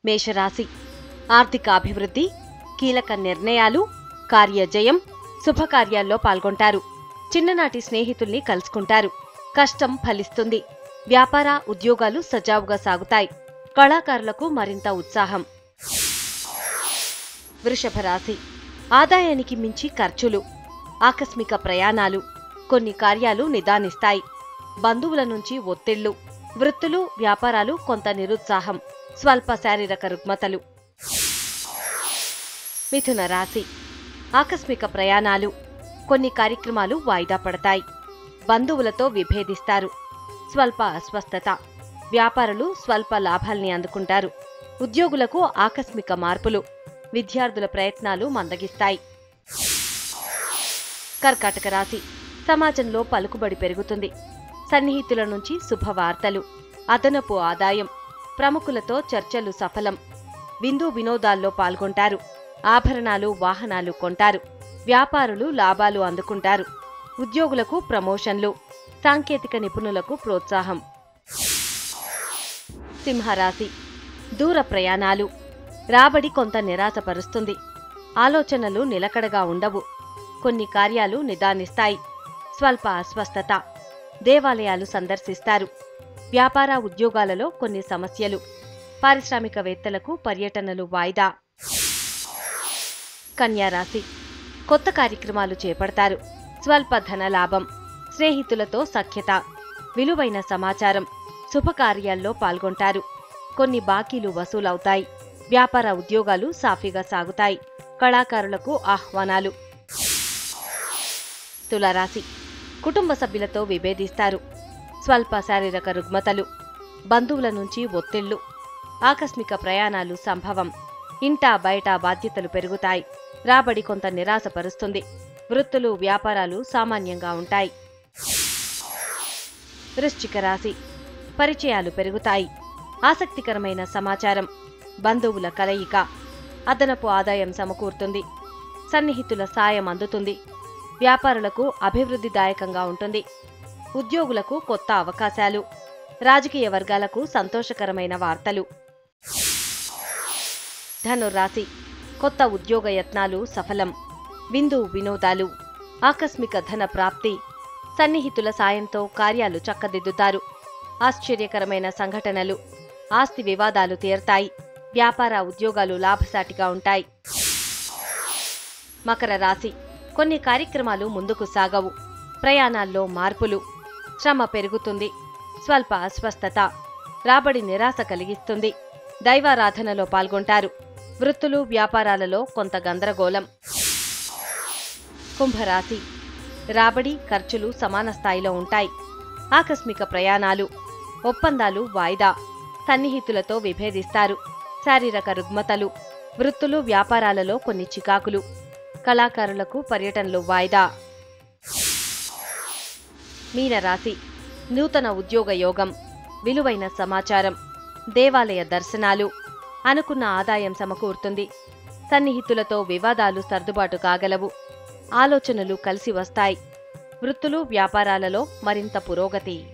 మేషరాశి ఆర్థిక అభివృద్ధి కీలక నిర్ణయాలు కార్యజయం శుభకార్యాల్లో పాల్గొంటారు చిన్ననాటి స్నేహితుల్ని కలుసుకుంటారు కష్టం ఫలిస్తుంది వ్యాపార ఉద్యోగాలు సజావుగా సాగుతాయి కళాకారులకు మరింత ఉత్సాహం వృషభ రాశి ఆదాయానికి మించి ఖర్చులు ఆకస్మిక ప్రయాణాలు కొన్ని కార్యాలు నిదానిస్తాయి బంధువుల నుంచి ఒత్తిళ్లు వృత్తులు వ్యాపారాలు కొంత నిరుత్సాహం స్వల్ప శారీరక రుగ్మతలు మిథున రాశి ఆకస్మిక ప్రయాణాలు కొన్ని కార్యక్రమాలు వాయిదా పడతాయి బంధువులతో విభేదిస్తారు స్వల్ప అస్వస్థత వ్యాపారులు స్వల్ప లాభాల్ని అందుకుంటారు ఉద్యోగులకు ఆకస్మిక మార్పులు విద్యార్థుల ప్రయత్నాలు మందగిస్తాయి కర్కాటక రాశి సమాజంలో పలుకుబడి పెరుగుతుంది సన్నిహితుల నుంచి శుభవార్తలు అదనపు ఆదాయం ప్రముఖులతో చర్చలు సఫలం విందు వినోదాల్లో పాల్గొంటారు ఆభరణాలు వాహనాలు కొంటారు వ్యాపారులు లాభాలు అందుకుంటారు ఉద్యోగులకు ప్రమోషన్లు సాంకేతిక నిపుణులకు ప్రోత్సాహం సింహరాశి దూర ప్రయాణాలు రాబడి కొంత నిరాశపరుస్తుంది ఆలోచనలు నిలకడగా ఉండవు కొన్ని కార్యాలు నిదానిస్తాయి స్వల్ప అస్వస్థత దేవాలయాలు సందర్శిస్తారు వ్యాపార ఉద్యోగాలలో కొన్ని సమస్యలు పారిశ్రామికవేత్తలకు పర్యటనలు వాయిదా కన్యారాశి కొత్త కార్యక్రమాలు చేపడతారు స్వల్ప ధన లాభం స్నేహితులతో సఖ్యత విలువైన సమాచారం శుభకార్యాల్లో పాల్గొంటారు కొన్ని బాకీలు వసూలవుతాయి వ్యాపార ఉద్యోగాలు సాఫీగా సాగుతాయి కళాకారులకు ఆహ్వానాలు తులారాశి కుటుంబ సభ్యులతో విభేదిస్తారు స్వల్ప శారీరక రుగ్మతలు బంధువుల నుంచి ఒత్తిళ్లు ఆకస్మిక ప్రయాణాలు సంభవం ఇంటా బయట బాధ్యతలు పెరుగుతాయి రాబడి కొంత నిరాశపరుస్తుంది వృత్తులు వ్యాపారాలు సామాన్యంగా ఉంటాయి వృశ్చిక రాశి పరిచయాలు పెరుగుతాయి ఆసక్తికరమైన సమాచారం బంధువుల కలయిక అదనపు ఆదాయం సమకూరుతుంది సన్నిహితుల సాయం అందుతుంది వ్యాపారులకు అభివృద్ధిదాయకంగా ఉంటుంది ఉద్యోగులకు కొత్త అవకాశాలు రాజకీయ వర్గాలకు సంతోషకరమైన వార్తలు ధనుర్రాశి కొత్త ఉద్యోగ యత్నాలు సఫలం విందు వినోదాలు ఆకస్మిక ధన ప్రాప్తి సన్నిహితుల సాయంతో కార్యాలు చక్కదిద్దుతారు ఆశ్చర్యకరమైన సంఘటనలు ఆస్తి వివాదాలు తీరతాయి వ్యాపార ఉద్యోగాలు లాభసాటిగా ఉంటాయి మకర రాశి కొన్ని కార్యక్రమాలు ముందుకు సాగవు ప్రయాణాల్లో మార్పులు శ్రమ పెరుగుతుంది స్వల్ప అస్వస్థత రాబడి నిరాశ కలిగిస్తుంది దైవారాధనలో పాల్గొంటారు వృత్తులు వ్యాపారాలలో కొంత గందరగోళం కుంభరాశి రాబడి ఖర్చులు సమాన స్థాయిలో ఉంటాయి ఆకస్మిక ప్రయాణాలు ఒప్పందాలు వాయిదా సన్నిహితులతో విభేదిస్తారు శారీరక రుగ్మతలు వృత్తులు వ్యాపారాలలో కొన్ని చికాకులు కళాకారులకు పర్యటనలు వాయిదా మీనరాశి నూతన ఉద్యోగ యోగం విలువైన సమాచారం దేవాలయ దర్శనాలు అనుకున్న ఆదాయం సమకూరుతుంది సన్నిహితులతో వివాదాలు సర్దుబాటు కాగలవు ఆలోచనలు కలిసి వస్తాయి వృత్తులు వ్యాపారాలలో మరింత పురోగతి